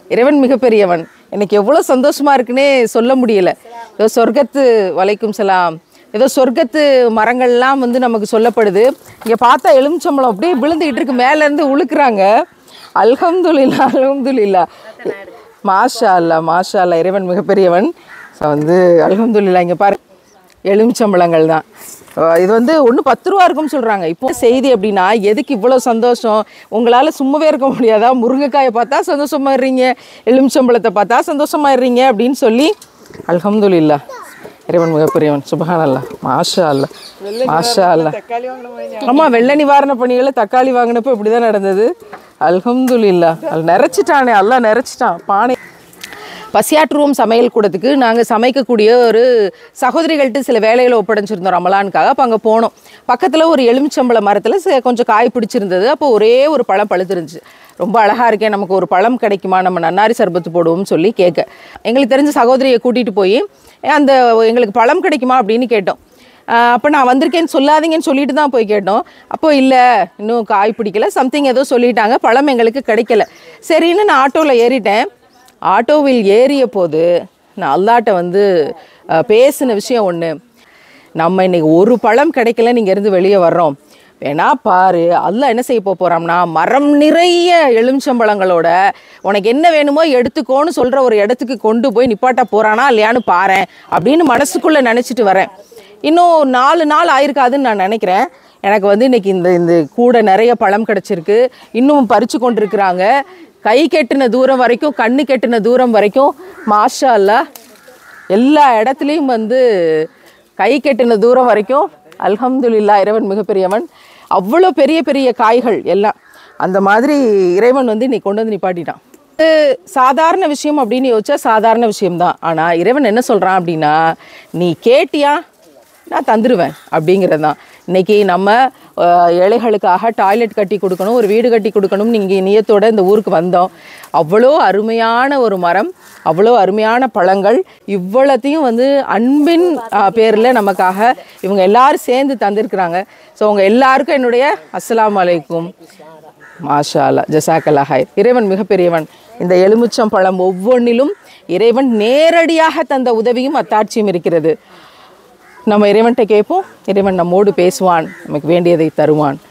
இறைவன் மிகப்பெரியவன் எனக்கு எவ்வளோ சந்தோஷமா இருக்குன்னே சொல்ல முடியல ஏதோ சொர்க்கத்து வலைக்கும் சலாம் ஏதோ சொர்க்கத்து மரங்கள்லாம் வந்து நமக்கு சொல்லப்படுது இங்கே பார்த்தா எலுமிச்சம்பழம் அப்படியே விழுந்துக்கிட்டு இருக்கு மேலேருந்து உழுக்குறாங்க அல்ஹம்துலில்லா அல்ஹம்துலில்லா மாஷா அல்லா மாஷா அல்லா இறைவன் மிகப்பெரியவன் ஸோ வந்து அல்ஹம்துலில்லா இங்கே பாரு எலுமிச்சம்பழங்கள் தான் அஹ் இது வந்து ஒன்று பத்து ரூபா இருக்கும்னு சொல்கிறாங்க இப்போ செய்தி அப்படின்னா எதுக்கு இவ்வளோ சந்தோஷம் உங்களால் சும்மாவே இருக்க முடியாதா முருங்கைக்காயை பார்த்தா சந்தோஷமாயிடுறீங்க எலுமிச்சம்பழத்தை பார்த்தா சந்தோஷமாயிடுறீங்க அப்படின்னு சொல்லி அல்ஹம்துலில்லா இறைவன் மிகப்பெரியவன் சுபஹான் அல்லா மாஷா அல்லா மாஷா அல்லா ஆமாம் வெள்ள நிவாரண பணிகளை தக்காளி வாங்கினப்போ இப்படி தான் நடந்தது அல்ஹம்துலில்லா அது நிறைச்சிட்டானே எல்லாம் நிறைச்சிட்டான் பானை பசியாற்றுவோம் சமையல் கூடத்துக்கு நாங்கள் சமைக்கக்கூடிய ஒரு சகோதரிகள்கிட்ட சில வேலைகளை ஒப்படைச்சிருந்தோம் ரமலானுக்காக அப்போ அங்கே போனோம் பக்கத்தில் ஒரு எலுமிச்சம்பழ மரத்தில் ச- கொஞ்சம் காய் பிடிச்சிருந்தது அப்போ ஒரே ஒரு பழம் பழுத்துருந்துச்சு ரொம்ப அழகாக இருக்கே நமக்கு ஒரு பழம் கிடைக்குமா நம்ம நன்னாரி சர்பத்து போடுவோம்னு சொல்லி கேட்க எங்களுக்கு தெரிஞ்ச சகோதரியை கூட்டிகிட்டு போய் அந்த எங்களுக்கு பழம் கிடைக்குமா அப்படின்னு கேட்டோம் அப்போ நான் வந்திருக்கேன்னு சொல்லாதீங்கன்னு சொல்லிட்டு தான் போய் கேட்டோம் அப்போ இல்லை இன்னும் காய் பிடிக்கல சம்திங் ஏதோ சொல்லிட்டாங்க பழம் எங்களுக்கு கிடைக்கல சரின்னு நான் ஆட்டோவில் ஏறிட்டேன் ஆட்டோவில் ஏறிய போது நான் அல்லாட்ட வந்து அஹ், பேசின விஷயம் ஒன்று நம்ம இன்னைக்கு ஒரு பழம் கிடைக்கல நீங்க இருந்து வெளியே வர்றோம் வேணா பாரு அல்லாஹ் என்ன செய்ய போகிறான்னா மரம் நிறைய எலுமிச்சம்பழங்களோட உனக்கு என்ன வேணுமோ எடுத்துக்கோன்னு சொல்கிற ஒரு இடத்துக்கு கொண்டு போய் நிப்பாட்ட போகிறானா இல்லையான்னு பாரேன் அப்படின்னு மனசுக்குள்ளே நினச்சிட்டு வரேன் இன்னும் நாலு நாள் ஆயிருக்காதுன்னு நான் நினைக்கிறேன் எனக்கு வந்து இன்னைக்கு இந்த இந்த கூட நிறைய பழம் கிடச்சிருக்கு இன்னும் பறித்து கொண்டு இருக்கிறாங்க கை கெட்டின தூரம் வரைக்கும் கண்ணு கெட்டின தூரம் வரைக்கும் மாஷா அல்லாஹ் எல்லா இடத்துலையும் வந்து கை கெட்டின தூரம் வரைக்கும் அல்ஹம்துலில்லா இறைவன் மிகப்பெரியவன் அவ்வளோ பெரிய பெரிய காய்கள் எல்லாம் அந்த மாதிரி இறைவன் வந்து இன்னைக்கு கொண்டு வந்து நிப்பாட்டிட்டான் இது சாதாரண விஷயம் அப்படின்னு யோசிச்சா சாதாரண விஷயம்தான் ஆனால் இறைவன் என்ன சொல்கிறான் அப்படின்னா நீ கேட்டியா நான் தந்துடுவேன் அப்படிங்கிறது தான் இன்றைக்கி நம்ம அஹ், ஏழைகளுக்காக டாய்லெட் கட்டி கொடுக்கணும் ஒரு வீடு கட்டி கொடுக்கணும் நீங்கள் நியத்தோட இந்த ஊருக்கு வந்தோம் அவ்வளோ அருமையான ஒரு மரம் அவ்வளோ அருமையான பழங்கள் இவ்வளத்தையும் வந்து அன்பின் பேரில் நமக்காக இவங்க எல்லாரும் சேர்ந்து தந்திருக்கிறாங்க ஸோ உங்கள் எல்லாருக்கும் என்னுடைய அஸ்ஸலாமு அலைக்கும் மாஷா அல்லா ஜசாக்கல்லா ஹாய் இறைவன் மிகப்பெரியவன் இந்த எலுமிச்சம் பழம் ஒவ்வொன்றிலும் இறைவன் நேரடியாக தந்த உதவியும் அத்தாட்சியும் இருக்கிறது நம்ம இறைவன்கிட்ட கேட்போம் இறைவன் நம்மோடு பேசுவான் நமக்கு வேண்டியதை தருவான்